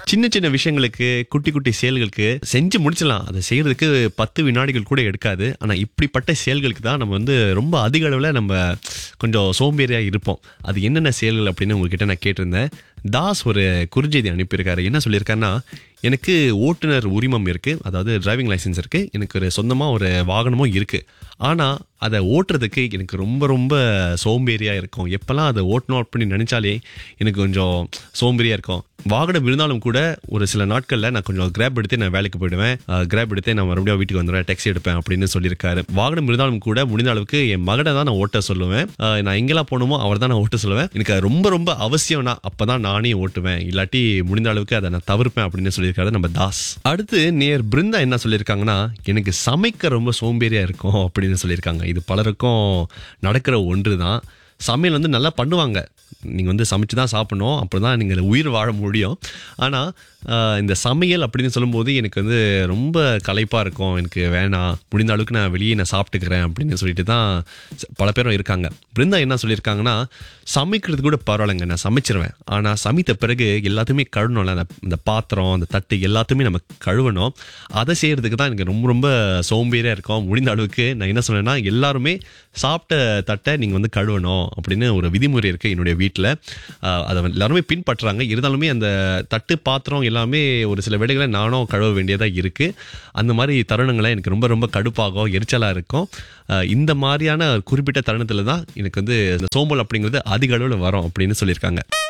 சின்ன சின்ன விஷயங்களுக்கு குட்டி குட்டி செயல்களுக்கு செஞ்சு முடிச்சிடலாம் அதை செய்யறதுக்கு பத்து வினாடிகள் கூட எடுக்காது ஆனா இப்படிப்பட்ட செயல்களுக்கு தான் நம்ம வந்து ரொம்ப அதிக அளவில் நம்ம கொஞ்சம் சோம்பேறியா இருப்போம் அது என்னென்ன செயல்கள் அப்படின்னு உங்ககிட்ட நான் கேட்டிருந்தேன் தாஸ் ஒரு குறுஞ்செய்தி அனுப்பியிருக்காரு என்ன சொல்லியிருக்காருன்னா எனக்கு ஓட்டுநர் உரிமம் இருக்கு அதாவது டிரைவிங் லைசென்ஸ் இருக்கு எனக்கு ஒரு சொந்தமா ஒரு வாகனமும் இருக்கு ஆனா அதை ஓட்டுறதுக்கு எனக்கு ரொம்ப ரொம்ப சோம்பேறியா இருக்கும் எப்பெல்லாம் அதை ஓட்டணும் அப்படின்னு நினைச்சாலே எனக்கு கொஞ்சம் சோம்பேறியா இருக்கும் வாகனம் இருந்தாலும் கூட ஒரு சில நாட்கள்ல நான் கொஞ்சம் கிராப் எடுத்து நான் வேலைக்கு போயிடுவேன் கிராப் எடுத்து நான் மறுபடியும் வீட்டுக்கு வந்துடுவேன் டாக்ஸி எடுப்பேன் அப்படின்னு சொல்லியிருக்காரு வாகனம் இருந்தாலும் கூட முடிந்த அளவுக்கு என் மகனை தான் நான் ஓட்ட சொல்லுவேன் அஹ் நான் எங்கெல்லாம் போகணுமோ அவர் தான் நான் ஓட்ட சொல்லுவேன் எனக்கு அது ரொம்ப ரொம்ப அவசியம்னா அப்பதான் நானே ஓட்டுவேன் இல்லாட்டி முடிந்த அளவுக்கு அதை நான் தவிர்ப்பேன் அப்படின்னு சொல்லியிருக்காரு நம்ம தாஸ் அடுத்து நேர் பிருந்தா என்ன சொல்லியிருக்காங்கன்னா எனக்கு சமைக்க ரொம்ப சோம்பேறியா இருக்கும் அப்படின்னு சொல்லியிருக்காங்க இது பலருக்கும் நடக்கிற ஒன்று தான் சமையல் வந்து நல்லா பண்ணுவாங்க நீங்கள் வந்து சமைச்சு தான் சாப்பிடணும் அப்படி தான் நீங்கள் உயிர் வாழ முடியும் ஆனால் இந்த சமையல் அப்படின்னு சொல்லும்போது எனக்கு வந்து ரொம்ப களைப்பாக இருக்கும் எனக்கு வேணாம் முடிந்த அளவுக்கு நான் வெளியே நான் சாப்பிட்டுக்கிறேன் அப்படின்னு சொல்லிட்டு தான் ச- பல பேரும் இருக்காங்க பிருந்தா என்ன சொல்லியிருக்காங்கன்னா சமைக்கிறது கூட பரவாயில்லைங்க நான் சமைச்சிருவேன் ஆனால் சமைத்த பிறகு எல்லாத்தையுமே கழுவணும்ல அந்த இந்த பாத்திரம் அந்த தட்டு எல்லாத்தையுமே நம்ம கழுவணும் அதை செய்யறதுக்கு தான் எனக்கு ரொம்ப ரொம்ப சோம்பேறியாக இருக்கும் முடிந்த அளவுக்கு நான் என்ன சொன்னேன்னா எல்லாருமே சாப்பிட்ட தட்டை நீங்கள் வந்து கழுவணும் அப்படின்னு ஒரு விதிமுறை இருக்குது என்னுடைய வீட்டில் அதை வந்து எல்லாருமே பின்பற்றுறாங்க இருந்தாலுமே அந்த தட்டு பாத்திரம் எல்லாமே ஒரு சில வேலைகளை நானும் கழுவ வேண்டியதாக இருக்குது அந்த மாதிரி தருணங்களை எனக்கு ரொம்ப ரொம்ப கடுப்பாகும் எரிச்சலாக இருக்கும் அஹ் இந்த மாதிரியான குறிப்பிட்ட தருணத்தில் தான் எனக்கு வந்து இந்த சோம்பல் அப்படிங்கிறது அதிக அளவில் வரும் அப்படின்னு சொல்லியிருக்காங்க